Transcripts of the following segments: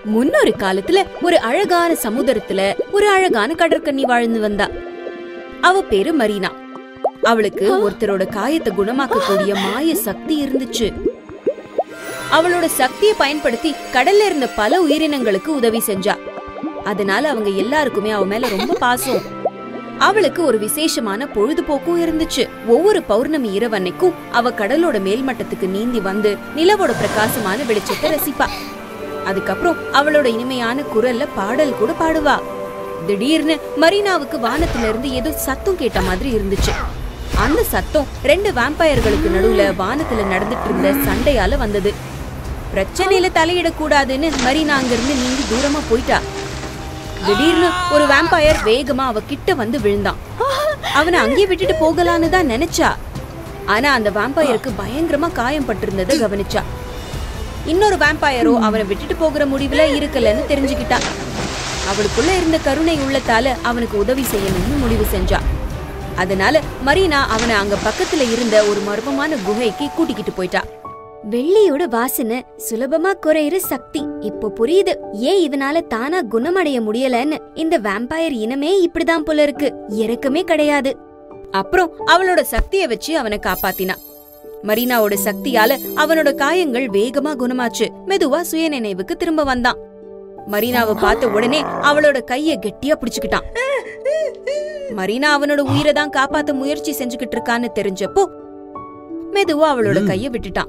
முன்னொரு காலத்துல ஒரு அழகான சமுத்திரத்துல ஒரு அழகான கடற்கன்னி வாழ்ந்து வந்தா அவ பேரு மரீனா அவளுக்கு ஒருத்தரோட காயத்தை குணமாக்கக்கூடிய மாய சக்தி இருந்துச்சு அவளோட சக்தியை பயன்படுத்தி கடல்ல இருந்த பல உயிரினங்களுக்கு உதவி செஞ்சா அதனால அவங்க எல்லாருக்குமே அவ மேல ரொம்ப பாசம் அவளுக்கு ஒரு விசேஷமான பொழுதுபோக்கும் இருந்துச்சு ஒவ்வொரு பௌர்ணமி இரவன்னைக்கும் அவ கடலோட மேல்மட்டத்துக்கு நீந்தி வந்து நிலவோட பிரகாசமான வெளிச்சத்தை ரசிப்பா அதுக்கப்புறம் அவளோட இனிமையான குரல்ல பாடல் கூட பாடுவா திடீர்னு மரீனாவுக்கு வானத்துல இருந்து ஏதோ சத்தம் கேட்ட மாதிரி இருந்துச்சு அந்த சத்தம் ரெண்டு வாம்பயர்களுக்கு நடுவுல வானத்துல நடந்துட்டு இருந்த சண்டையால வந்தது பிரச்சனையில தலையிடக்கூடாதுன்னு மரீனா அங்கிருந்து நீங்கி தூரமா போயிட்டா திடீர்னு ஒரு வாம்பயர் வேகமா அவ கிட்ட வந்து விழுந்தான் அவனை அங்கே விட்டுட்டு போகலான்னு தான் நினைச்சா ஆனா அந்த வாம்பயருக்கு பயங்கரமா காயம் பட்டிருந்ததை கவனிச்சா இன்னொரு வாம்பயரோ அவனை விட்டுட்டு போகிற முடிவுல இருக்கலன்னு தெரிஞ்சுக்கிட்டா அவளுக்குள்ள இருந்த கருணை உள்ளத்தால அவனுக்கு உதவி செய்யணும்னு முடிவு செஞ்சா அதனால மரீனா அவனை அங்க பக்கத்துல இருந்த ஒரு மர்மமான குகைக்கு கூட்டிக்கிட்டு போயிட்டா வெள்ளியோட வாசனை சுலபமா குறையிற சக்தி இப்போ புரியுது ஏன் இதனால தானா குணமடைய முடியலன்னு இந்த வேம்பயர் இனமே இப்படிதான் போல இருக்கு இறக்கமே கிடையாது அப்புறம் அவளோட சக்தியை வச்சு அவனை காப்பாத்தினா மரீனாவோட சக்தியால அவனோட காயங்கள் வேகமா குணமாச்சு மெதுவா சுயநினைவுக்கு திரும்ப வந்தான் மரீனாவை பார்த்த உடனே அவளோட கைய கெட்டியா பிடிச்சுக்கிட்டான் மரீனா அவனோட உயிரை தான் காப்பாத்த முயற்சி செஞ்சுக்கிட்டு இருக்கான்னு தெரிஞ்சப்போ மெதுவா அவளோட கைய விட்டுட்டான்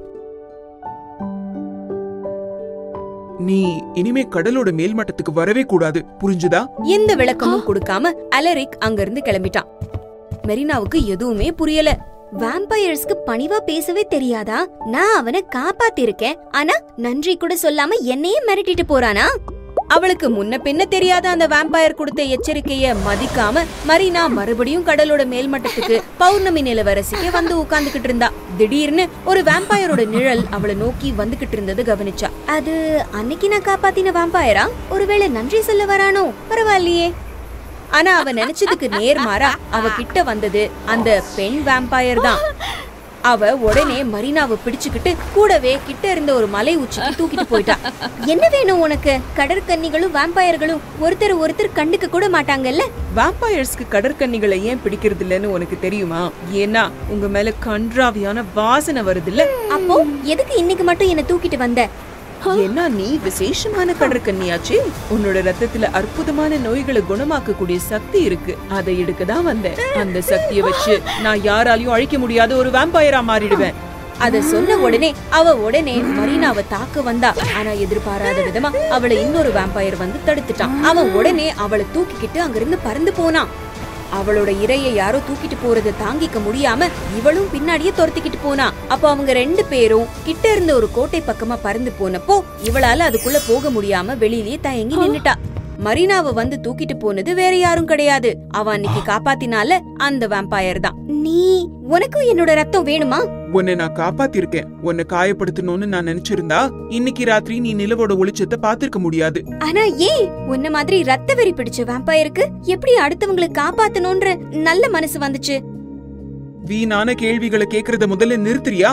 நீ இனிமே கடலோட மேல்மட்டத்துக்கு வரவே கூடாது புரிஞ்சுதா எந்த விளக்கமும் கொடுக்காம அலரிக் அங்கிருந்து கிளம்பிட்டான் மெரினாவுக்கு எதுவுமே புரியல வாம்பயர்ஸ்க்கு பணிவா பேசவே தெரியாதா நான் அவனை காப்பாத்திருக்கேன் ஆனா நன்றி கூட சொல்லாம என்னையே மிரட்டிட்டு போறானா அவளுக்கு முன்ன பின்ன தெரியாத அந்த வாம்பயர் கொடுத்த எச்சரிக்கைய மதிக்காம மரீனா மறுபடியும் கடலோட மேல்மட்டத்துக்கு பௌர்ணமி நிலவரசிக்கு வந்து உட்கார்ந்துகிட்டு இருந்தா திடீர்னு ஒரு வாம்பயரோட நிழல் அவளை நோக்கி வந்துகிட்டு இருந்தது கவனிச்சா அது அன்னைக்கு நான் காப்பாத்தின வாம்பயரா ஒருவேளை நன்றி சொல்ல வரானோ பரவாயில்லையே ஆனா அவ நினைச்சதுக்கு நேர்மாறா அவ கிட்ட வந்தது அந்த பெண் வாம்பயர் தான் அவ உடனே மரீனாவை பிடிச்சுக்கிட்டு கூடவே கிட்ட இருந்த ஒரு மலை உச்சிக்கு தூக்கிட்டு போயிட்டா என்ன வேணும் உனக்கு கடற்கன்னிகளும் வாம்பயர்களும் ஒருத்தர் ஒருத்தர் கண்டுக்க கூட மாட்டாங்கல்ல வாம்பயர்ஸ்க்கு கடற்கன்னிகளை ஏன் பிடிக்கிறது இல்லைன்னு உனக்கு தெரியுமா ஏன்னா உங்க மேல கன்றாவியான வாசனை வருதுல்ல அப்போ எதுக்கு இன்னைக்கு மட்டும் என்ன தூக்கிட்டு வந்த ஏன்னா நீ விசேஷமான கடற்கன்னியாச்சு உன்னோட ரத்தத்துல அற்புதமான நோய்களை குணமாக்கக்கூடிய சக்தி இருக்கு அதை எடுக்க தான் வந்தேன் அந்த சக்தியை வச்சு நான் யாராலையும் அழிக்க முடியாத ஒரு வாம்பயரா மாறிடுவேன் அத சொன்ன உடனே அவ உடனே மரீனாவை தாக்க வந்தா ஆனா எதிர்பாராத விதமா அவளை இன்னொரு வாம்பயர் வந்து தடுத்துட்டான் அவன் உடனே அவளை தூக்கிக்கிட்டு அங்கிருந்து பறந்து போனான் அவளோட இரையை யாரோ தூக்கிட்டு போறத தாங்கிக்க முடியாம இவளும் பின்னாடியே துரத்திக்கிட்டு போனா அப்போ அவங்க ரெண்டு பேரும் கிட்ட இருந்த ஒரு கோட்டை பக்கமா பறந்து போனப்போ இவளால அதுக்குள்ள போக முடியாம வெளியிலேயே தயங்கி நின்னுட்டா மரீனாவை வந்து தூக்கிட்டு போனது வேற யாரும் கிடையாது அவ அன்னைக்கு காப்பாத்தினால அந்த வாம்பயர் தான் நீ உனக்கும் என்னோட ரத்தம் வேணுமா உன்னை நான் காப்பாத்திருக்கேன் உன்னை காயப்படுத்தணும்னு நான் நினைச்சிருந்தா இன்னைக்கு ராத்திரி நீ நிலவோட ஒளிச்சத்தை பாத்திருக்க முடியாது ஆனா ஏன் உன்ன மாதிரி ரத்த வெறி பிடிச்ச வாம்பயருக்கு எப்படி அடுத்தவங்களை காப்பாத்தணும்ன்ற நல்ல மனசு வந்துச்சு வீணான கேள்விகளை கேக்குறத முதல்ல நிறுத்துறியா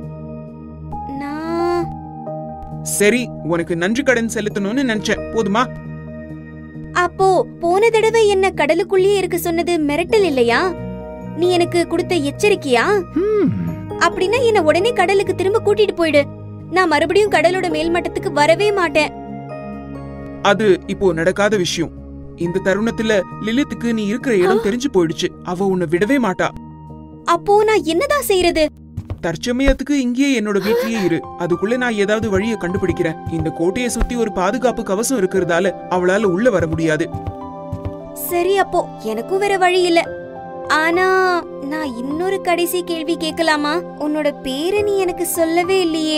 நான் சரி உனக்கு நன்றி கடன் செலுத்தணும்னு நினைச்சேன் போதுமா அப்போ போன தடவை என்ன கடலுக்குள்ளேயே இருக்க சொன்னது மிரட்டல் இல்லையா நீ எனக்கு கொடுத்த எச்சரிக்கையா அப்படின்னா என்ன உடனே கடலுக்கு திரும்ப கூட்டிட்டு போயிடு நான் மறுபடியும் கடலோட மேல்மட்டத்துக்கு வரவே மாட்டேன் அது இப்போ நடக்காத விஷயம் இந்த தருணத்துல லிலித்துக்கு நீ இருக்கிற இடம் தெரிஞ்சு போயிடுச்சு அவ உன்னை விடவே மாட்டா அப்போ நான் என்னதான் செய்யறது தற்சமயத்துக்கு இங்கேயே என்னோட வீட்லயே இரு அதுக்குள்ள நான் ஏதாவது வழியை கண்டுபிடிக்கிறேன் இந்த கோட்டையை சுத்தி ஒரு பாதுகாப்பு கவசம் இருக்கிறதால அவளால உள்ள வர முடியாது சரி அப்போ எனக்கும் வேற வழி இல்ல ஆனா நான் இன்னொரு கடைசி கேள்வி கேட்கலாமா உன்னோட பேரை நீ எனக்கு சொல்லவே இல்லையே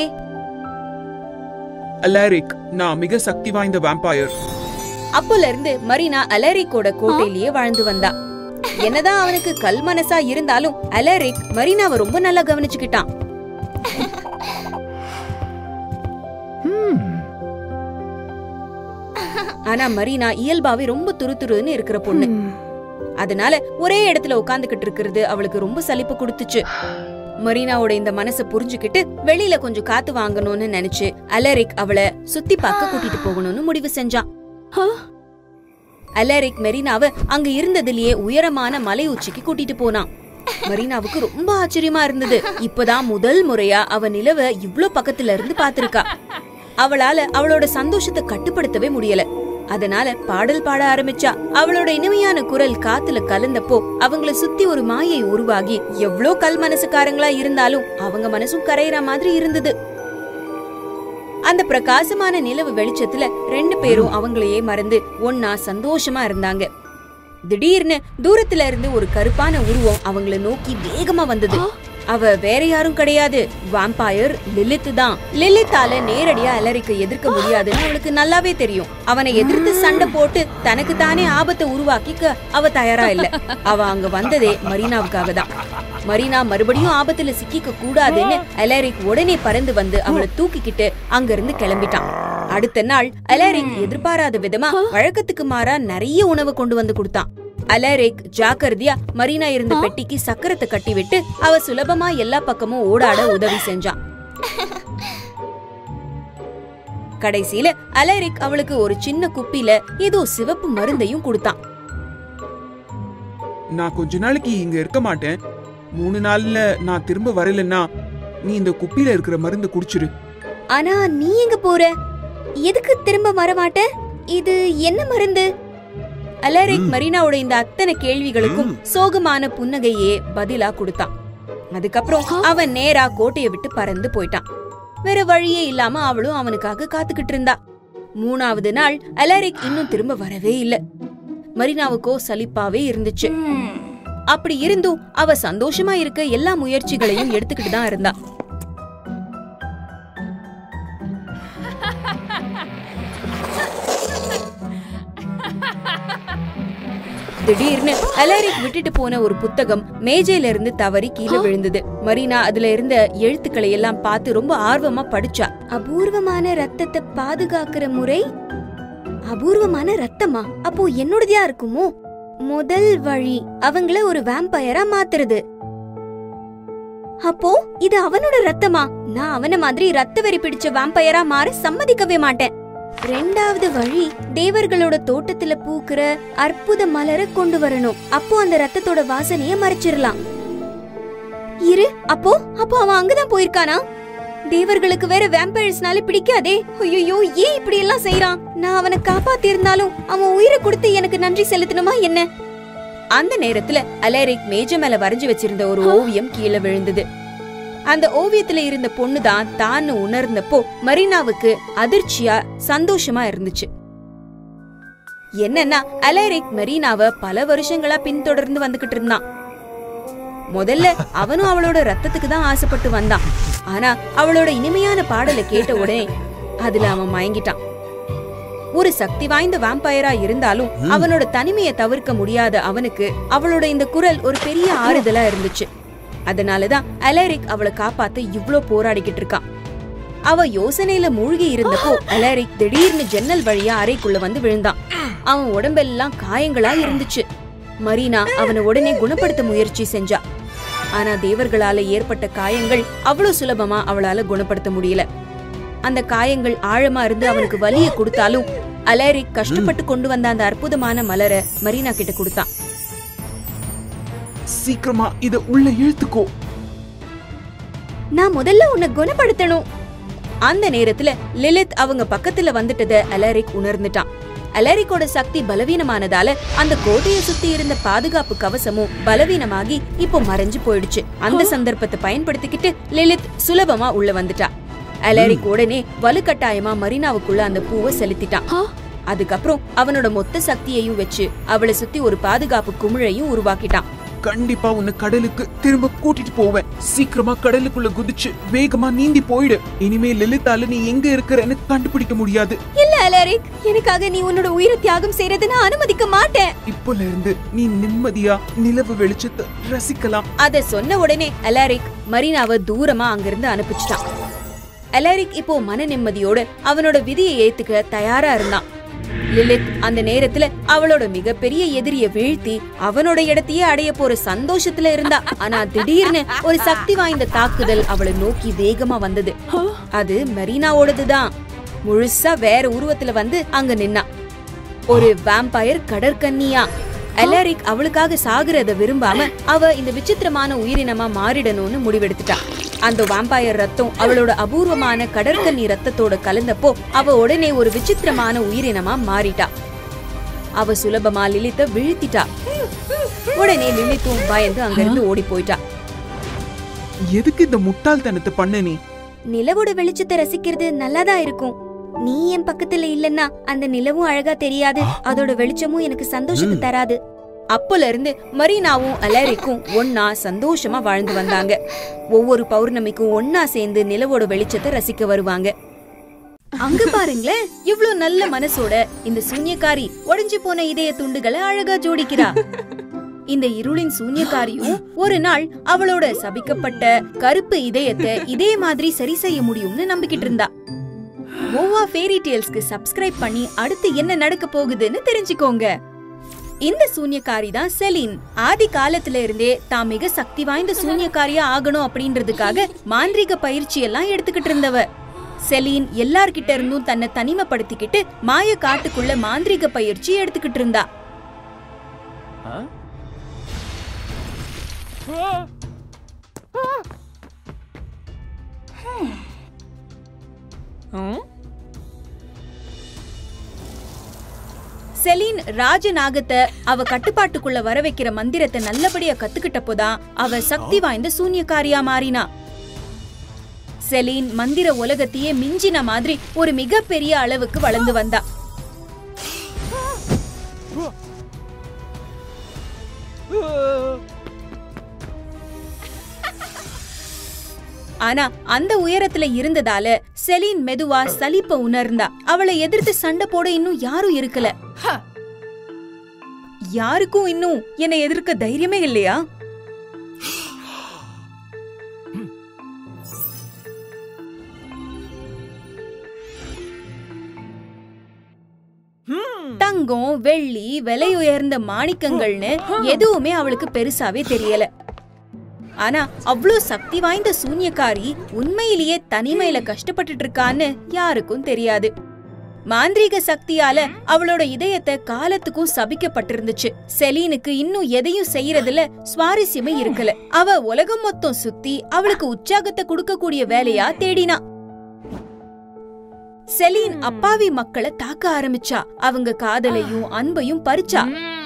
அலாரிக் நான் மிக சக்தி வாய்ந்த வாம்பயர் அப்போல இருந்து மரீனா அலரிக்கோட கோட்டையிலேயே வாழ்ந்து வந்தா என்னதான் அவனுக்கு கல் மனசா இருந்தாலும் அலரிக் மரீனாவை ரொம்ப நல்லா கவனிச்சுக்கிட்டான் ஆனா மரீனா இயல்பாவே ரொம்ப துருதுருன்னு இருக்கிற பொண்ணு அதனால ஒரே இடத்துல உட்கார்ந்துகிட்டு இருக்கிறது அவளுக்கு ரொம்ப சலிப்பு கொடுத்துச்சு மரீனாவோட இந்த மனச புரிஞ்சுக்கிட்டு வெளியில கொஞ்சம் காத்து வாங்கணும்னு நினைச்சு அலரிக் அவளை சுத்தி பார்க்க கூட்டிட்டு போகணும்னு முடிவு செஞ்சான் அலரிக் மெரினாவை அங்க இருந்ததுலயே உயரமான மலை உச்சிக்கு கூட்டிட்டு போனான் மரீனாவுக்கு ரொம்ப ஆச்சரியமா இருந்தது இப்பதான் முதல் முறையா அவ நிலவ இவ்ளோ பக்கத்துல இருந்து பாத்திருக்கா அவளால அவளோட சந்தோஷத்தை கட்டுப்படுத்தவே முடியல அதனால பாடல் பாட ஆரம்பிச்சா அவளோட இனிமையான குரல் காத்துல கலந்தப்போ அவங்கள சுத்தி ஒரு மாயை உருவாகி எவ்ளோ கல் மனசுக்காரங்களா இருந்தாலும் அவங்க மனசும் கரையிற மாதிரி இருந்தது அந்த பிரகாசமான நிலவு வெளிச்சத்துல ரெண்டு பேரும் அவங்களையே மறந்து ஒன்னா சந்தோஷமா இருந்தாங்க திடீர்னு தூரத்துல இருந்து ஒரு கருப்பான உருவம் அவங்கள நோக்கி வேகமா வந்தது அவ வேற யாரும் கிடையாது வாம்பயர் லிலித் தான் லிலித்தால நேரடியா அலரிக்க எதிர்க்க முடியாதுன்னு அவளுக்கு நல்லாவே தெரியும் அவனை எதிர்த்து சண்டை போட்டு தனக்கு தானே ஆபத்தை உருவாக்கிக்க அவ தயாரா இல்ல அவ அங்க வந்ததே மரீனாவுக்காக தான் மரீனா மறுபடியும் ஆபத்துல சிக்கிக்க கூடாதுன்னு அலரிக் உடனே பறந்து வந்து அவளை தூக்கிக்கிட்டு அங்க இருந்து கிளம்பிட்டான் அடுத்த நாள் அலரிக் எதிர்பாராத விதமா வழக்கத்துக்கு மாறா நிறைய உணவு கொண்டு வந்து கொடுத்தான் அலரிக் ஜாக்கிரதையா மரீனா இருந்த பெட்டிக்கு சக்கரத்தை கட்டி விட்டு அவ சுலபமா எல்லா பக்கமும் ஓடாட உதவி செஞ்சான் கடைசியில அலரிக் அவளுக்கு ஒரு சின்ன குப்பில ஏதோ சிவப்பு மருந்தையும் கொடுத்தான் நான் கொஞ்ச நாளைக்கு இங்க இருக்க மாட்டேன் மூணு நாள்ல நான் திரும்ப வரலன்னா நீ இந்த குப்பியில இருக்கிற மருந்து குடிச்சிரு ஆனா நீ எங்க போற எதுக்கு திரும்ப வர மாட்ட இது என்ன மருந்து அலரிக் மரீனாவோட இந்த அத்தனை கேள்விகளுக்கும் சோகமான புன்னகையே பதிலா கொடுத்தான் அதுக்கப்புறம் அவன் நேரா கோட்டையை விட்டு பறந்து போயிட்டான் வேற வழியே இல்லாம அவளும் அவனுக்காக காத்துக்கிட்டு இருந்தா மூணாவது நாள் அலரிக் இன்னும் திரும்ப வரவே இல்ல மரீனாவுக்கோ சலிப்பாவே இருந்துச்சு அப்படி இருந்தும் அவ சந்தோஷமா இருக்க எல்லா முயற்சிகளையும் எடுத்துக்கிட்டு தான் இருந்தா திடீர்னு அலரிக் விட்டுட்டு போன ஒரு புத்தகம் மேஜையில இருந்து தவறி கீழே விழுந்தது மரீனா அதுல இருந்த எழுத்துக்களை எல்லாம் பார்த்து ரொம்ப ஆர்வமா படிச்சா அபூர்வமான ரத்தத்தை பாதுகாக்கிற முறை அபூர்வமான ரத்தமா அப்போ என்னோடதா இருக்குமோ முதல் வழி அவங்கள ஒரு வேம்பயரா மாத்துறது அப்போ இது அவனோட ரத்தமா நான் அவன மாதிரி ரத்த வெறி பிடிச்ச வேம்பயரா மாற சம்மதிக்கவே மாட்டேன் ரெண்டாவது வழி தேவர்களோட தோட்டத்துல பூக்கிற அற்புத மலரை கொண்டு வரணும் அப்போ அந்த ரத்தத்தோட வாசனைய மறைச்சிரலாம் இரு அப்போ அப்போ அவன் அங்கதான் போயிருக்கானா தேவர்களுக்கு வேற வேம்பயர்ஸ்னால பிடிக்காதே ஐயோ ஏன் இப்படி எல்லாம் செய்யறான் நான் அவனை காப்பாத்தி இருந்தாலும் அவன் உயிரை கொடுத்து எனக்கு நன்றி செலுத்தணுமா என்ன அந்த நேரத்துல அலேரிக் மேஜ மேல வரைஞ்சு வச்சிருந்த ஒரு ஓவியம் கீழே விழுந்தது அந்த ஓவியத்துல இருந்த பொண்ணு தான் தான் உணர்ந்தப்போ மரீனாவுக்கு அதிர்ச்சியா சந்தோஷமா இருந்துச்சு என்னன்னா அலேரிக் மரீனாவ பல வருஷங்களா பின்தொடர்ந்து வந்துகிட்டு இருந்தான் முதல்ல அவனும் அவளோட ரத்தத்துக்கு தான் ஆசைப்பட்டு வந்தான் ஆனா அவளோட இனிமையான பாடலை கேட்ட உடனே அதுல அவன் மயங்கிட்டான் ஒரு சக்தி வாய்ந்த வாம்பயரா இருந்தாலும் அவனோட தனிமையை தவிர்க்க முடியாத அவனுக்கு அவளோட இந்த குரல் ஒரு பெரிய ஆறுதலா இருந்துச்சு அதனாலதான் அலரிக் அவளை காப்பாத்த இவ்ளோ போராடிக்கிட்டு இருக்கான் அவ யோசனையில மூழ்கி இருந்தப்போ அலரிக் திடீர்னு ஜன்னல் வழியா அறைக்குள்ள வந்து விழுந்தான் அவன் உடம்பெல்லாம் காயங்களா இருந்துச்சு மரீனா அவனை உடனே குணப்படுத்த முயற்சி செஞ்சா ஆனா தேவர்களால ஏற்பட்ட காயங்கள் அவ்வளவு சுலபமா அவளால குணப்படுத்த முடியல அந்த காயங்கள் ஆழமா இருந்து அவனுக்கு வலியை கொடுத்தாலும் அலரிக் கஷ்டப்பட்டு கொண்டு வந்த அந்த அற்புதமான மலரை மரீனா கிட்ட கொடுத்தான் சீக்கிரமா இத உள்ள இழுத்துக்கோ நான் முதல்ல உன்னை குணப்படுத்தணும் அந்த நேரத்துல லிலித் அவங்க பக்கத்துல வந்துட்டத அலரிக் உணர்ந்துட்டான் அலரிக்கோட சக்தி பலவீனமானதால அந்த கோட்டையை சுத்தி இருந்த பாதுகாப்பு கவசமும் பலவீனமாகி இப்போ மறைஞ்சு போயிடுச்சு அந்த சந்தர்ப்பத்தை பயன்படுத்திக்கிட்டு லிலித் சுலபமா உள்ள வந்துட்டா அலரிக் உடனே வலுக்கட்டாயமா மரீனாவுக்குள்ள அந்த பூவை செலுத்திட்டான் அதுக்கப்புறம் அவனோட மொத்த சக்தியையும் வச்சு அவளை சுத்தி ஒரு பாதுகாப்பு குமிழையும் உருவாக்கிட்டான் கண்டிப்பா உன்னை கடலுக்கு திரும்ப கூட்டிட்டு போவேன் சீக்கிரமா கடலுக்குள்ள குதிச்சு வேகமா நீந்தி போயிடு இனிமே லலிதால நீ எங்க இருக்கிறன்னு கண்டுபிடிக்க முடியாது இல்ல அலரிக் எனக்காக நீ உன்னோட உயிரை தியாகம் செய்யறதை நான் அனுமதிக்க மாட்டேன் இப்போல இருந்து நீ நிம்மதியா நிலவு வெளிச்சத்தை ரசிக்கலாம் அத சொன்ன உடனே அலாரிக் மரீனாவை தூரமா அங்கிருந்து அனுப்பிச்சிட்டான் அலாரிக் இப்போ மன நிம்மதியோட அவனோட விதியை ஏத்துக்க தயாரா இருந்தான் லிலித் அந்த நேரத்துல அவளோட மிகப்பெரிய எதிரிய வீழ்த்தி அவனோட இடத்தையே அடைய போற சந்தோஷத்துல இருந்தா ஆனா திடீர்னு ஒரு சக்தி வாய்ந்த தாக்குதல் அவளை நோக்கி வேகமா வந்தது அது மெரினாவோடதுதான் முழுசா வேற உருவத்துல வந்து அங்க நின்னா ஒரு வாம்பயர் கடற்கன்னியா எலாரிக் அவளுக்காக சாகுறத விரும்பாம அவ இந்த விசித்திரமான உயிரினமா மாறிடணும்னு முடிவெடுத்துட்டா அந்த வாம்பயர் ரத்தம் அவளோட அபூர்வமான கடற்கன்னி ரத்தத்தோட கலந்தப்போ அவ உடனே ஒரு விசித்திரமான உயிரினமா மாறிட்டா அவ சுலபமா லிலித்த வீழ்த்திட்டா உடனே லிலித்தும் பயந்து அங்கிருந்து ஓடி போயிட்டா எதுக்கு இந்த முட்டாள்தனத்தை பண்ண நீ நிலவோட வெளிச்சத்தை ரசிக்கிறது நல்லாதான் இருக்கும் நீ என் பக்கத்துல இல்லன்னா அந்த நிலவும் அழகா தெரியாது அதோட வெளிச்சமும் எனக்கு சந்தோஷத்தை தராது அப்போல இருந்து மரீனாவும் அலரிக்கும் ஒன்னா சந்தோஷமா வாழ்ந்து வந்தாங்க ஒவ்வொரு பௌர்ணமிக்கும் ஒன்னா சேர்ந்து நிலவோட வெளிச்சத்தை ரசிக்க வருவாங்க அங்க பாருங்களேன் இவ்ளோ நல்ல மனசோட இந்த சூன்யக்காரி உடைஞ்சு போன இதய துண்டுகளை அழகா ஜோடிக்கிறா இந்த இருளின் சூன்யக்காரியும் ஒரு நாள் அவளோட சபிக்கப்பட்ட கருப்பு இதயத்தை இதே மாதிரி சரி செய்ய முடியும்னு நம்பிக்கிட்டு இருந்தா ஓவா ஃபேரி டேல்ஸ்க்கு சப்ஸ்கிரைப் பண்ணி அடுத்து என்ன நடக்க போகுதுன்னு தெரிஞ்சுக்கோங்க இந்த சூன்யக்காரி தான் செலின் ஆதி காலத்துல இருந்தே தான் மிக சக்தி வாய்ந்த சூன்யக்காரியா ஆகணும் அப்படின்றதுக்காக மாந்திரிக பயிற்சி எல்லாம் எடுத்துக்கிட்டு இருந்தவ செலீன் எல்லார்கிட்ட இருந்தும் தன்னை தனிமைப்படுத்திக்கிட்டு மாய காட்டுக்குள்ள மாந்திரிக பயிற்சி எடுத்துக்கிட்டு இருந்தா செலீன் ராஜநாகத்தை அவ கட்டுப்பாட்டுக்குள்ள வர வைக்கிற மந்திரத்தை நல்லபடியா கத்துக்கிட்டப்போதான் அவ சக்தி வாய்ந்த சூன்யக்காரியா மாறினா செலீன் மந்திர உலகத்தையே மிஞ்சின மாதிரி ஒரு மிகப்பெரிய அளவுக்கு வளர்ந்து வந்தா ஆனா அந்த உயரத்துல இருந்ததால செலீன் மெதுவா சலிப்ப உணர்ந்தா அவளை எதிர்த்து சண்டை போட இன்னும் யாரும் இருக்கல யாருக்கும் இன்னும் என்னை எதிர்க்க தைரியமே இல்லையா தங்கம் வெள்ளி விலை உயர்ந்த மாணிக்கங்கள்னு எதுவுமே அவளுக்கு பெருசாவே தெரியல ஆனா அவ்ளோ சக்தி வாய்ந்த சூன்யக்காரி உண்மையிலேயே தனிமையில கஷ்டப்பட்டுட்டு இருக்கான்னு யாருக்கும் தெரியாது மாந்திரீக சக்தியால அவளோட இதயத்தை காலத்துக்கும் சபிக்கப்பட்டிருந்துச்சு செலீனுக்கு இன்னும் எதையும் செய்யறதுல சுவாரஸ்யமே இருக்கல அவ உலகம் மொத்தம் சுத்தி அவளுக்கு உற்சாகத்தை கொடுக்கக்கூடிய வேலையா தேடினா செலீன் அப்பாவி மக்களை தாக்க ஆரம்பிச்சா அவங்க காதலையும் அன்பையும் பறிச்சா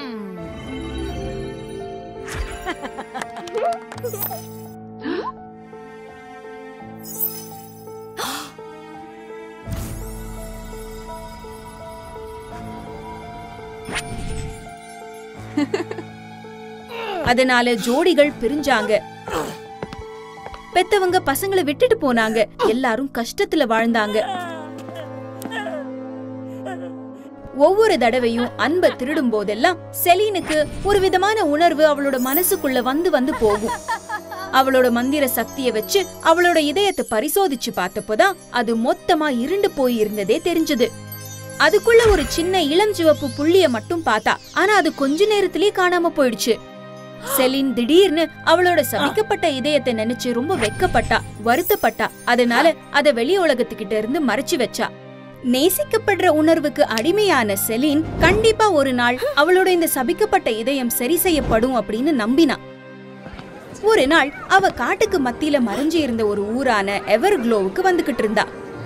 அதனால ஜோடிகள் பிரிஞ்சாங்க பெத்தவங்க பசங்களை விட்டுட்டு போனாங்க எல்லாரும் கஷ்டத்துல வாழ்ந்தாங்க ஒவ்வொரு தடவையும் அன்பை திருடும் போதெல்லாம் செலீனுக்கு ஒரு விதமான உணர்வு அவளோட மனசுக்குள்ள வந்து வந்து போகும் அவளோட மந்திர சக்திய வச்சு அவளோட இதயத்தை பரிசோதிச்சு பார்த்தப்போதான் அது மொத்தமா இருண்டு போய் இருந்ததே தெரிஞ்சது அதுக்குள்ள ஒரு சின்ன இளஞ்சிவப்பு புள்ளிய மட்டும் பார்த்தா ஆனா அது கொஞ்ச நேரத்திலேயே காணாம போயிடுச்சு செலின் திடீர்னு அவளோட சபிக்கப்பட்ட இதயத்தை நினைச்சு ரொம்ப வெக்கப்பட்டா வருத்தப்பட்டா அதனால அத வெளி உலகத்துக்கிட்ட இருந்து மறைச்சு வச்சா நேசிக்கப்படுற உணர்வுக்கு அடிமையான செலின் கண்டிப்பா ஒரு நாள் அவளோட இந்த சபிக்கப்பட்ட இதயம் சரி செய்யப்படும் அப்படின்னு நம்பினா ஒரு நாள் அவ காட்டுக்கு மத்தியில மறைஞ்சு இருந்த ஒரு ஊரான எவர்க்ளோவுக்கு வந்துகிட்டு இருந்தா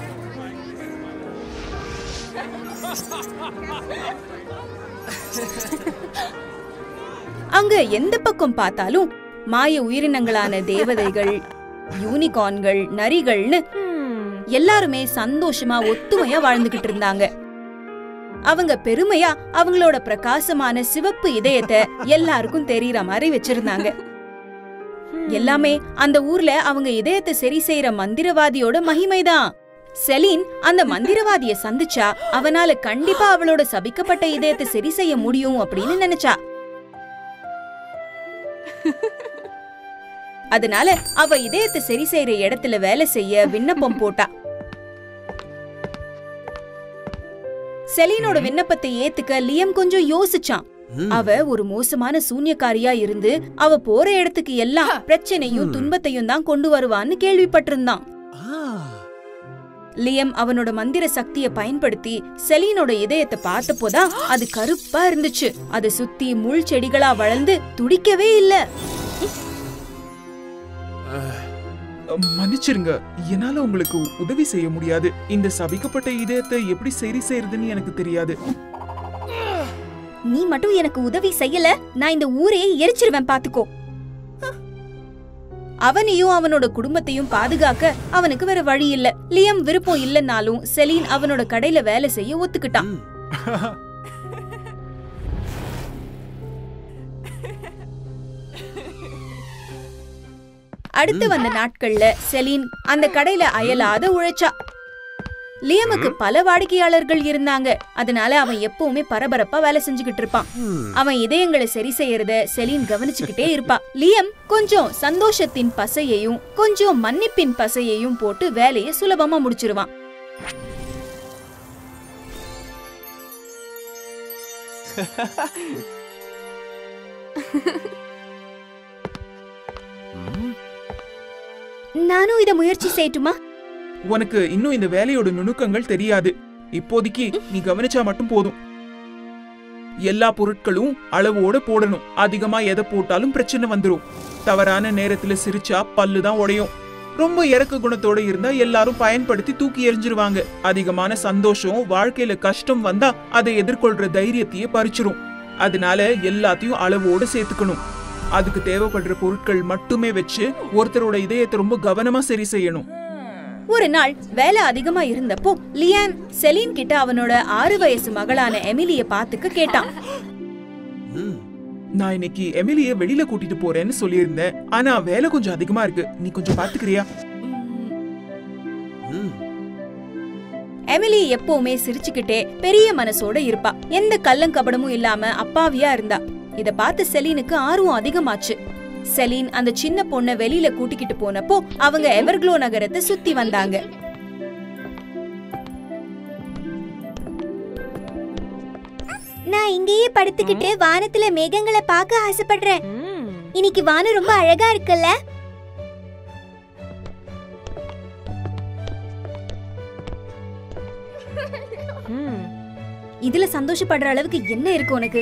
அங்க எந்த பக்கம் பார்த்தாலும் மாய உயிரினங்களான தேவதைகள் யூனிகார்ன்கள் நரிகள்னு எல்லாருமே சந்தோஷமா ஒத்துமையா வாழ்ந்துகிட்டு இருந்தாங்க அவங்க பெருமையா அவங்களோட பிரகாசமான சிவப்பு இதயத்தை எல்லாருக்கும் தெரியற மாதிரி வச்சிருந்தாங்க எல்லாமே அந்த ஊர்ல அவங்க இதயத்தை சரி செய்யற மந்திரவாதியோட மகிமைதான் செலின் அந்த மந்திரவாதிய சந்திச்சா அவனால கண்டிப்பா அவளோட சபிக்கப்பட்ட இதயத்தை சரி செய்ய முடியும் அப்படின்னு நினைச்சா அதனால அவ இதயத்தை சரி செய்யற இடத்துல வேலை செய்ய விண்ணப்பம் போட்டா செலீனோட விண்ணப்பத்தை ஏத்துக்க லியம் கொஞ்சம் யோசிச்சான் அவ ஒரு மோசமான சூன்யக்காரியா இருந்து அவ போற இடத்துக்கு எல்லாம் பிரச்சனையும் துன்பத்தையும் தான் கொண்டு வருவான்னு கேள்விப்பட்டிருந்தான் லியம் அவனோட மந்திர சக்திய பயன்படுத்தி செலீனோட இதயத்தை பார்த்தப்போதான் அது கருப்பா இருந்துச்சு அதை சுத்தி முள் செடிகளா வளர்ந்து துடிக்கவே இல்ல மன்னிச்சிருங்க என்னால உங்களுக்கு உதவி செய்ய முடியாது இந்த சபிக்கப்பட்ட இதயத்தை எப்படி சரி செய்யறதுன்னு எனக்கு தெரியாது நீ மட்டும் எனக்கு உதவி செய்யல நான் இந்த ஊரையே எரிச்சிருவேன் பாத்துக்கோ அவனையும் அவனோட குடும்பத்தையும் பாதுகாக்க அவனுக்கு வேற வழி இல்ல லியம் விருப்பம் இல்லனாலும் செலீன் அவனோட கடையில வேலை செய்ய ஒத்துக்கிட்டான் அடுத்து வந்த நாட்கள்ல செலீன் அந்த கடையில அயலாத உழைச்சா லியமுக்கு பல வாடிக்கையாளர்கள் இருந்தாங்க அதனால அவன் எப்பவுமே பரபரப்பா வேலை செஞ்சுக்கிட்டு இருப்பான் அவன் இதயங்களை சரி செய்யறத செலீன் கவனிச்சுக்கிட்டே இருப்பா லியம் கொஞ்சம் சந்தோஷத்தின் பசையையும் கொஞ்சம் மன்னிப்பின் பசையையும் போட்டு வேலையை சுலபமா முடிச்சிருவான் நானும் இத முயற்சி செய்யட்டுமா உனக்கு இன்னும் இந்த வேலையோட நுணுக்கங்கள் தெரியாது இப்போதைக்கு நீ கவனிச்சா மட்டும் போதும் எல்லா பொருட்களும் அளவோட போடணும் அதிகமா எதை போட்டாலும் பிரச்சனை வந்துரும் தவறான நேரத்துல சிரிச்சா பல்லு தான் உடையும் ரொம்ப இறக்க குணத்தோட இருந்தா எல்லாரும் பயன்படுத்தி தூக்கி எறிஞ்சிருவாங்க அதிகமான சந்தோஷம் வாழ்க்கையில கஷ்டம் வந்தா அதை எதிர்கொள்ற தைரியத்தையே பறிச்சிரும் அதனால எல்லாத்தையும் அளவோட சேர்த்துக்கணும் அதுக்கு தேவைப்படுற பொருட்கள் மட்டுமே வச்சு ஒருத்தரோட இதயத்தை ரொம்ப கவனமா சரி செய்யணும் ஒரு நாள் வேலை அதிகமா இருந்தப்போ லியான் செலீன் கிட்ட அவனோட ஆறு வயசு மகளான எமிலிய பாத்துக்க கேட்டான் நான் இன்னைக்கு எமிலிய வெளியில கூட்டிட்டு போறேன்னு சொல்லியிருந்தேன் ஆனா வேலை கொஞ்சம் அதிகமா இருக்கு நீ கொஞ்சம் பாத்துக்கிறியா எமிலி எப்பவுமே சிரிச்சுக்கிட்டே பெரிய மனசோட இருப்பா எந்த கள்ளங்கபடமும் இல்லாம அப்பாவியா இருந்தா இத பார்த்து செலீனுக்கு ஆர்வம் அதிகமாச்சு செலீன் அந்த சின்ன பொண்ண வெளியில கூட்டிக்கிட்டு போனப்போ அவங்க எவர்க்ளோ நகரத்தை சுத்தி வந்தாங்க நான் இங்கேயே படுத்துக்கிட்டு வானத்துல மேகங்களை பார்க்க ஆசைப்படுறேன் இன்னைக்கு வானம் ரொம்ப அழகா இருக்குல்ல இதுல சந்தோஷப்படுற அளவுக்கு என்ன இருக்கு உனக்கு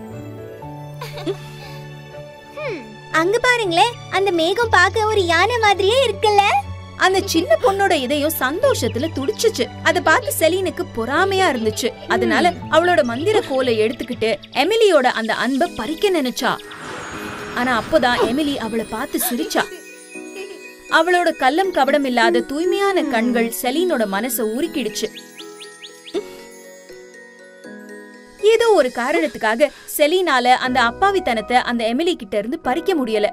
அங்க பாருங்களேன் அந்த மேகம் பார்க்க ஒரு யானை மாதிரியே இருக்குல்ல அந்த சின்ன பொண்ணோட இதயம் சந்தோஷத்துல துடிச்சுச்சு அத பார்த்து செலீனுக்கு பொறாமையா இருந்துச்சு அதனால அவளோட மந்திர கோலை எடுத்துக்கிட்டு எமிலியோட அந்த அன்பை பறிக்க நினைச்சா ஆனா அப்போதான் எமிலி அவளை பார்த்து சிரிச்சா அவளோட கள்ளம் கபடம் இல்லாத தூய்மையான கண்கள் செலீனோட மனச உருக்கிடுச்சு ஏதோ ஒரு காரணத்துக்காக செலீனால அந்த அப்பாவித்தனத்தை அந்த எமிலி கிட்ட இருந்து பறிக்க முடியல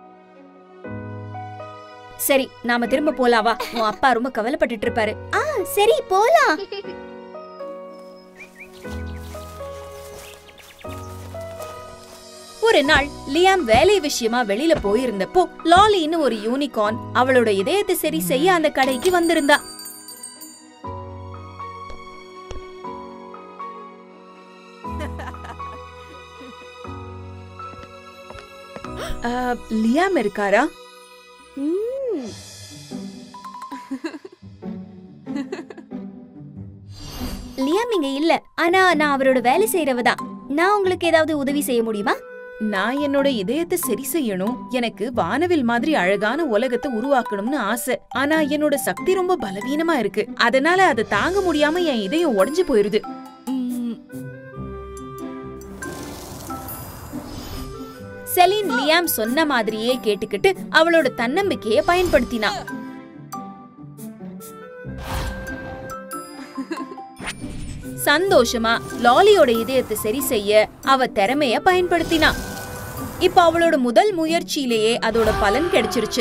சரி நாம திரும்ப போலாம் வா உன் அப்பா ரொம்ப கவலைப்பட்டுட்டு இருப்பாரு ஆ சரி போலாம் ஒரு நாள் லியாம் வேலை விஷயமா வெளியில போயிருந்தப்போ லாலின்னு ஒரு யூனிகார்ன் அவளோட இதயத்தை சரி செய்ய அந்த கடைக்கு வந்திருந்தா லியாம் இருக்காரா லியாம் இங்க இல்ல ஆனா நான் அவரோட வேலை செய்யறவதான் நான் உங்களுக்கு ஏதாவது உதவி செய்ய முடியுமா நான் என்னோட இதயத்தை சரி செய்யணும் எனக்கு வானவில் மாதிரி அழகான உலகத்தை உருவாக்கணும்னு ஆசை ஆனா என்னோட சக்தி ரொம்ப பலவீனமா இருக்கு அதனால அதை தாங்க முடியாம என் இதயம் உடைஞ்சு போயிருது உம். செலின் லியாம் சொன்ன மாதிரியே கேட்டுக்கிட்டு அவளோட தன்னம்பிக்கைய பயன்படுத்தினா சந்தோஷமா லாலியோட இதயத்தை சரி செய்ய அவ திறமைய பயன்படுத்தினா இப்ப அவளோட முதல் முயற்சியிலேயே அதோட பலன் கிடைச்சிருச்சு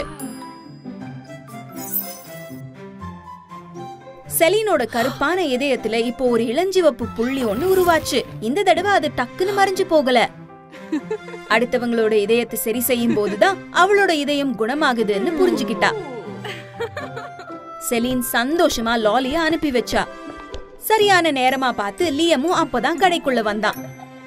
செலீனோட கருப்பான இதயத்துல இப்போ ஒரு இளஞ்சிவப்பு புள்ளி ஒண்ணு உருவாச்சு இந்த தடவை அது டக்குன்னு மறைஞ்சு போகல அடுத்தவங்களோட இதயத்தை சரி செய்யும் போதுதான் அவளோட இதயம் குணமாகுதுன்னு புரிஞ்சுக்கிட்டா செலீன் சந்தோஷமா லாலிய அனுப்பி வச்சா சரியான நேரமா பார்த்து லியமும் அப்பதான் கடைக்குள்ள வந்தான்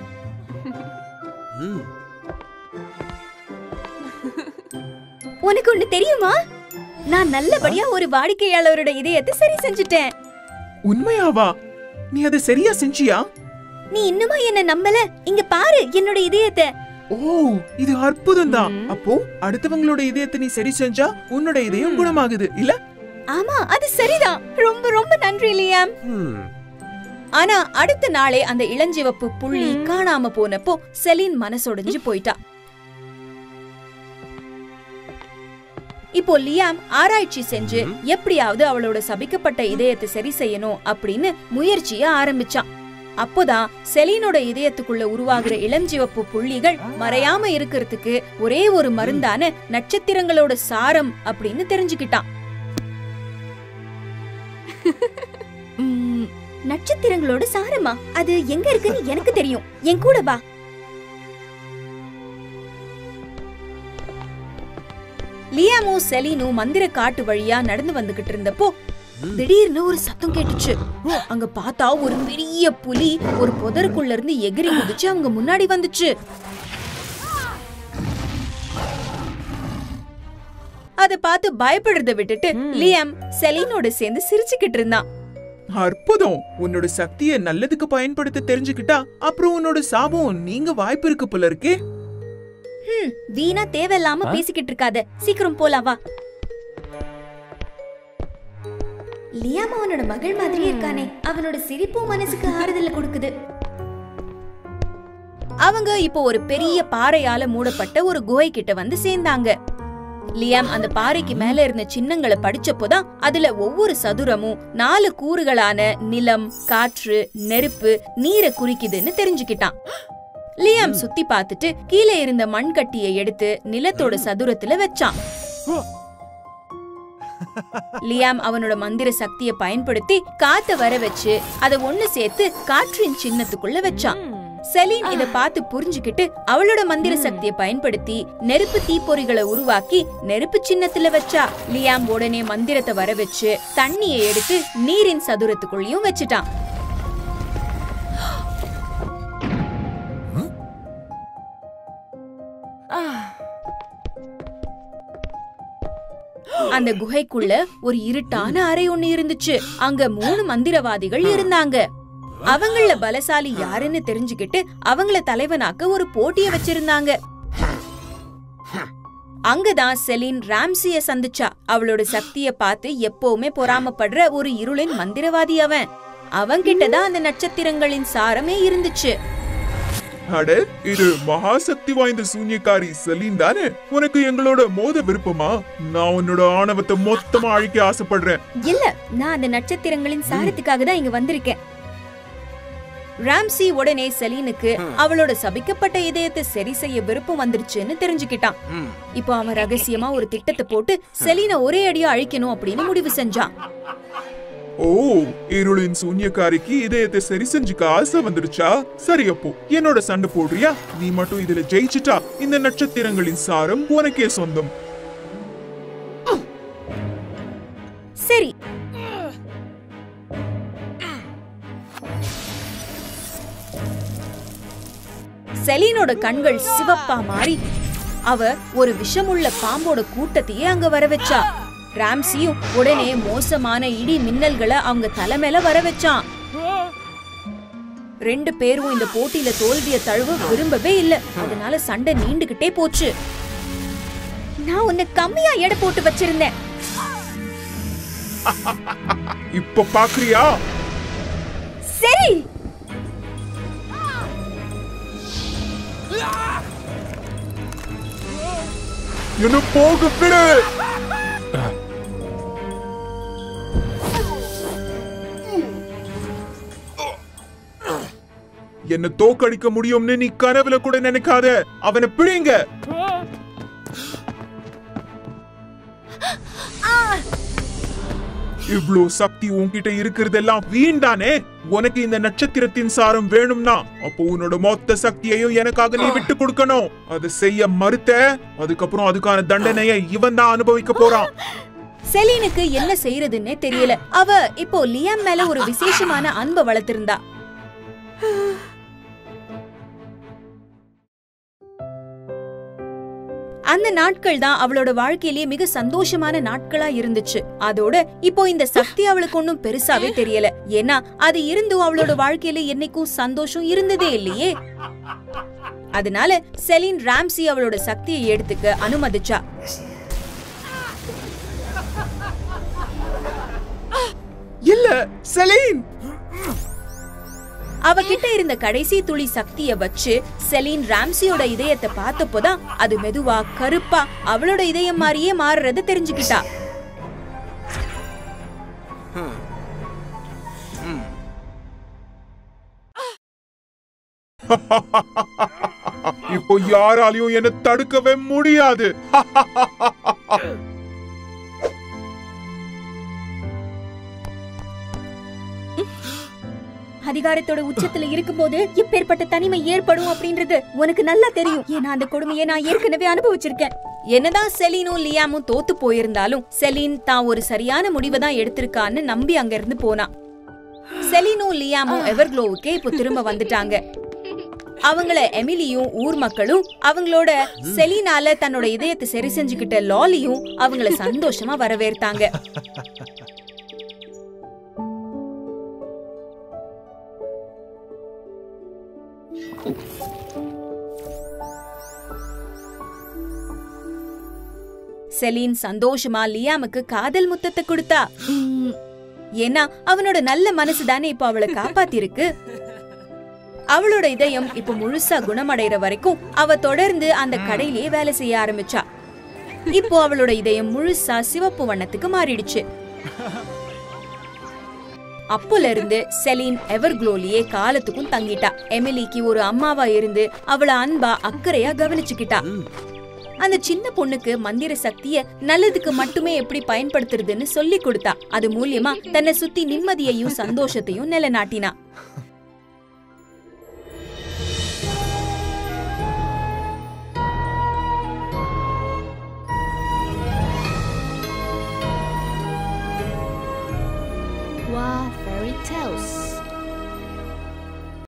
உனக்கு ஒண்ணு தெரியுமா நான் நல்லபடியா ஒரு வாடிக்கையாளரோட இதயத்தை சரி செஞ்சுட்டேன் உண்மையாவா நீ அதை சரியா செஞ்சியா நீ இன்னுமா என்ன நம்பல இங்க பாரு என்னோட இதயத்தை ஓ இது அற்புதம் தான் அப்போ அடுத்தவங்களோட இதயத்தை நீ சரி செஞ்சா உன்னோட இதயம் குணமாகுது இல்ல ஆமா அது சரிதான் ரொம்ப ரொம்ப நன்றி லியாம் ஆனா அடுத்த நாளே அந்த இளஞ்சிவப்பு புள்ளி காணாம போனப்போ செலின் மனசொடைஞ்சு போயிட்டா இப்போ லியாம் ஆராய்ச்சி செஞ்சு எப்படியாவது அவளோட சபிக்கப்பட்ட இதயத்தை சரி செய்யணும் அப்படின்னு முயற்சிய ஆரம்பிச்சான் அப்போதான் செலீனோட இதயத்துக்குள்ள உருவாகிற இளஞ்சிவப்பு புள்ளிகள் மறையாம இருக்கிறதுக்கு ஒரே ஒரு மருந்தான நட்சத்திரங்களோட சாரம் அப்படின்னு தெரிஞ்சுக்கிட்டான் ம், நட்சத்திரங்களோட சாரமா அது எங்க இருக்குன்னு எனக்கு தெரியும் என் கூட வா லியாமும் செலீனும் மந்திர காட்டு வழியா நடந்து வந்துகிட்டு இருந்தப்போ திடீர்னு ஒரு சத்தம் கேட்டுச்சு அங்க பார்த்தா ஒரு பெரிய புலி ஒரு புதருக்குள்ள இருந்து எகிரி குதிச்சு அவங்க முன்னாடி வந்துச்சு அத பார்த்து பயப்படுறத விட்டுட்டு லியாம் செலீனோட சேர்ந்து சிரிச்சுக்கிட்டு இருந்தான் அற்புதம் உன்னோட சக்தியை நல்லதுக்கு பயன்படுத்த தெரிஞ்சுக்கிட்டா அப்புறம் உன்னோட சாபம் நீங்க வாய்ப்பு இருக்கு போல இருக்கே ம், வீணா தேவையில்லாம பேசிக்கிட்டு இருக்காத சீக்கிரம் போலாம் வா லியாம் அவனோட மகள் மாதிரியே இருக்கானே அவனோட சிரிப்பும் மனசுக்கு ஆறுதல் கொடுக்குது அவங்க இப்போ ஒரு பெரிய பாறையால மூடப்பட்ட ஒரு குகை கிட்ட வந்து சேர்ந்தாங்க லியாம் அந்த பாறைக்கு மேல இருந்த சின்னங்களை படிச்சப்போதான் அதுல ஒவ்வொரு சதுரமும் நாலு கூறுகளான நிலம் காற்று நெருப்பு நீரை குறிக்குதுன்னு தெரிஞ்சுக்கிட்டான் லியாம் சுத்தி பார்த்துட்டு கீழே இருந்த மண்கட்டியை எடுத்து நிலத்தோட சதுரத்துல வச்சான் லியாம் அவனோட மந்திர சக்தியை பயன்படுத்தி காத்த வர வச்சு அத ஒண்ணு சேர்த்து காற்றின் சின்னத்துக்குள்ள வச்சான் செலீன் இத பார்த்து புரிஞ்சுக்கிட்டு அவளோட மந்திர சக்தியை பயன்படுத்தி நெருப்பு தீப்பொறிகளை உருவாக்கி நெருப்பு சின்னத்துல வச்சா லியாம் உடனே மந்திரத்தை வர வச்சு தண்ணியை எடுத்து நீரின் சதுரத்துக்குள்ளயும் வச்சுட்டான் அந்த குகைக்குள்ள ஒரு இருட்டான அறை ஒண்ணு இருந்துச்சு அங்க மூணு மந்திரவாதிகள் இருந்தாங்க அவங்கள பலசாலி யாருன்னு தெரிஞ்சுக்கிட்டு அவங்கள தலைவனாக்க ஒரு போட்டிய வச்சிருந்தாங்க அங்கதான் செலின் ராம்சிய சந்திச்சா அவளோட சக்திய பார்த்து எப்பவுமே பொறாமப்படுற ஒரு இருளின் மந்திரவாதி அவன் அவன்கிட்ட தான் அந்த நட்சத்திரங்களின் சாரமே இருந்துச்சு அட இது மகாசக்தி வாய்ந்த சூன்யக்காரி செலீன் தானே உனக்கு எங்களோட மோத விருப்பமா நான் உன்னோட ஆணவத்தை மொத்தமா அழிக்க ஆசைப்படுறேன் இல்ல நான் அந்த நட்சத்திரங்களின் சாரத்துக்காக தான் இங்க வந்திருக்கேன் ராம்சி உடனே செலீனுக்கு அவளோட சபிக்கப்பட்ட இதயத்தை சரி செய்ய விருப்பம் வந்துருச்சுன்னு தெரிஞ்சுக்கிட்டான் இப்போ அவன் ரகசியமா ஒரு திட்டத்தை போட்டு செலீனை ஒரே அடியா அழிக்கணும் அப்படின்னு முடிவு செஞ்சான் ஓ இருளின் சூன்யக்காரிக்கு இதயத்தை சரி செஞ்சுக்க ஆசை வந்துடுச்சா சரி அப்போ என்னோட சண்டை போடுறியா நீ மட்டும் இதுல ஜெயிச்சிட்டா இந்த நட்சத்திரங்களின் சாரம் உனக்கே சொந்தம் சரி செலீனோட கண்கள் சிவப்பா மாறி அவ ஒரு விஷமுள்ள பாம்போட கூட்டத்தையே அங்க வர வச்சா ராம்சியும் உடனே மோசமான இடி மின்னல்களை அவங்க தலை மேல வர வச்சான் ரெண்டு பேரும் இந்த போட்டியில தோல்விய தழுவ விரும்பவே இல்ல அதனால சண்டை நீண்டுகிட்டே போச்சு நான் உன்னை கம்மியா எடை போட்டு வச்சிருந்தேன் இப்ப பாக்குறியா சரி என்ன போக விடு என்ன தோக்கடிக்க முடியும்னு நீ கனவுல கூட நினைக்காத அவனை பிடிங்க இவ்ளோ சக்தி உன்கிட்ட இருக்கிறதெல்லாம் வீண்தானே உனக்கு இந்த நட்சத்திரத்தின் சாரம் வேணும்னா அப்போ உன்னோட மொத்த சக்தியையும் எனக்காக நீ விட்டு கொடுக்கணும் அதை செய்ய மறுத்த அதுக்கப்புறம் அதுக்கான தண்டனையை இவன் தான் அனுபவிக்க போறான் செலீனுக்கு என்ன செய்யறதுன்னே தெரியல அவ இப்போ லியாம் மேல ஒரு விசேஷமான அன்பை வளர்த்திருந்தா அந்த நாட்கள் தான் அவளோட வாழ்க்கையிலேயே மிக சந்தோஷமான நாட்களா இருந்துச்சு அதோட இப்போ இந்த சக்தி அவளுக்கு ஒன்னும் பெருசாவே தெரியல ஏன்னா அது இருந்தும் அவளோட வாழ்க்கையில என்னைக்கும் சந்தோஷம் இருந்ததே இல்லையே அதனால செலின் ராம்சி அவளோட சக்தியை எடுத்துக்க அனுமதிச்சா இல்ல செலீன் அவகிட்ட இருந்த கடைசி துளி சக்திய வச்சு செலீன் ராம்சியோட இதயத்தை பார்த்தப்போதான் அது மெதுவா கருப்பா அவளோட இதயம் மாதிரியே மாறுறத தெரிஞ்சுக்கிட்டா இப்போ யாராலையும் என்ன தடுக்கவே முடியாது அதிகாரத்தோட உச்சத்துல இருக்கும்போது இப்பேற்பட்ட தனிமை ஏற்படும் அப்படின்றது உனக்கு நல்லா தெரியும் ஏன்னா அந்த கொடுமையை நான் ஏற்கனவே அனுபவிச்சிருக்கேன் என்னதான் செலீனும் லியாமும் தோத்து போயிருந்தாலும் செலீன் தான் ஒரு சரியான முடிவை தான் எடுத்திருக்கான்னு நம்பி அங்க இருந்து போனா செலீனும் லியாமும் எவர்க்ளோவுக்கே இப்போ திரும்ப வந்துட்டாங்க அவங்கள எமிலியும் ஊர் மக்களும் அவங்களோட செலீனால தன்னோட இதயத்தை சரி செஞ்சுக்கிட்ட லாலியும் அவங்கள சந்தோஷமா வரவேற்த்தாங்க செலீன் சந்தோஷமா லியாமுக்கு காதல் முத்தத்தை கொடுத்தா ஏன்னா அவனோட நல்ல மனசு தானே இப்போ அவளை காப்பாத்திருக்கு அவளோட இதயம் இப்ப முழுசா குணமடைற வரைக்கும் அவ தொடர்ந்து அந்த கடையிலேயே வேலை செய்ய ஆரம்பிச்சா இப்போ அவளோட இதயம் முழுசா சிவப்பு வண்ணத்துக்கு மாறிடுச்சு அப்போல இருந்து செலீன் எவர்க்ளோலியே காலத்துக்கும் தங்கிட்டா எமிலிக்கு ஒரு அம்மாவா இருந்து அவள அன்பா அக்கறையா கவனிச்சுக்கிட்டா அந்த சின்ன பொண்ணுக்கு மந்திர சக்திய நல்லதுக்கு மட்டுமே எப்படி பயன்படுத்துறதுன்னு சொல்லி கொடுத்தா அது மூலியமா தன்னை சுத்தி நிம்மதியையும் சந்தோஷத்தையும் நிலைநாட்டினா Wow, fairy tales.